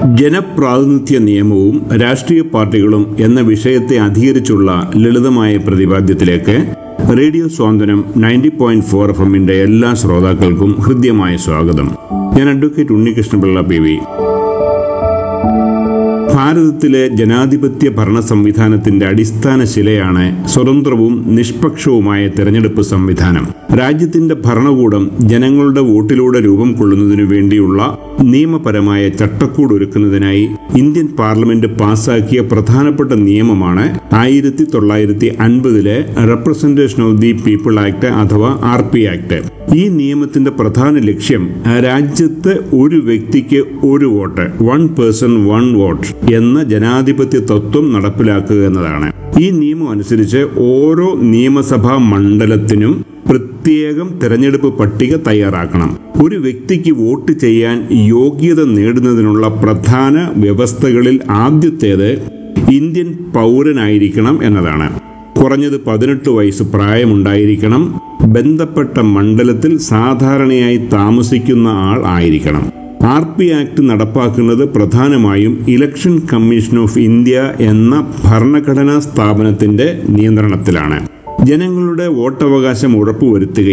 ജനപ്രാതിനിധ്യ നിയമവും രാഷ്ട്രീയ പാർട്ടികളും എന്ന വിഷയത്തെ അധികരിച്ചുള്ള ലളിതമായ പ്രതിപാദ്യത്തിലേക്ക് radio Swathanthryam ninety point four F എമ്മിന്റെ എല്ലാ ശ്രോതാക്കൾക്കും ഹൃദ്യമായ സ്വാഗതം ഞാൻ അഡ്വക്കേറ്റ് ഉണ്ണികൃഷ്ണപിള്ള പി വി ഭാരതത്തിലെ ജനാധിപത്യ ഭരണ സംവിധാനത്തിന്റെ അടിസ്ഥാന ശിലയാണ് സ്വതന്ത്രവും നിഷ്പക്ഷവുമായ തെരഞ്ഞെടുപ്പ് സംവിധാനം രാജ്യത്തിന്റെ ഭരണകൂടം ജനങ്ങളുടെ വോട്ടിലൂടെ രൂപം കൊള്ളുന്നതിനു വേണ്ടിയുള്ള നിയമപരമായ ചട്ടക്കൂട് ഒരുക്കുന്നതിനായി ഇന്ത്യൻ പാർലമെന്റ് പാസാക്കിയ പ്രധാനപ്പെട്ട നിയമമാണ് ആയിരത്തി തൊള്ളായിരത്തി അൻപതിലെ representation of the people act അഥവാ ആർ പി ആക്ട് ഈ നിയമത്തിന്റെ പ്രധാന ലക്ഷ്യം രാജ്യത്ത് ഒരു വ്യക്തിക്ക് ഒരു vote one person one vote എന്ന ജനാധിപത്യ തത്വം നടപ്പിലാക്കുക എന്നതാണ് ഈ നിയമം അനുസരിച്ച് ഓരോ നിയമസഭാ മണ്ഡലത്തിനും പ്രത്യേകം തെരഞ്ഞെടുപ്പ് പട്ടിക തയ്യാറാക്കണം ഒരു വ്യക്തിക്ക് വോട്ട് ചെയ്യാൻ യോഗ്യത നേടുന്നതിനുള്ള പ്രധാന വ്യവസ്ഥകളിൽ ആദ്യത്തേത് ഇന്ത്യൻ പൗരനായിരിക്കണം എന്നതാണ് കുറഞ്ഞത് പതിനെട്ട് വയസ്സ് പ്രായമുണ്ടായിരിക്കണം ബന്ധപ്പെട്ട മണ്ഡലത്തിൽ സാധാരണയായി താമസിക്കുന്ന ആൾ ആയിരിക്കണം ആർ പി ആക്ട് നടപ്പാക്കുന്നത് പ്രധാനമായും ഇലക്ഷൻ കമ്മീഷൻ ഓഫ് ഇന്ത്യ എന്ന ഭരണഘടനാ സ്ഥാപനത്തിന്റെ നിയന്ത്രണത്തിലാണ് ജനങ്ങളുടെ വോട്ടവകാശം ഉറപ്പുവരുത്തുകയും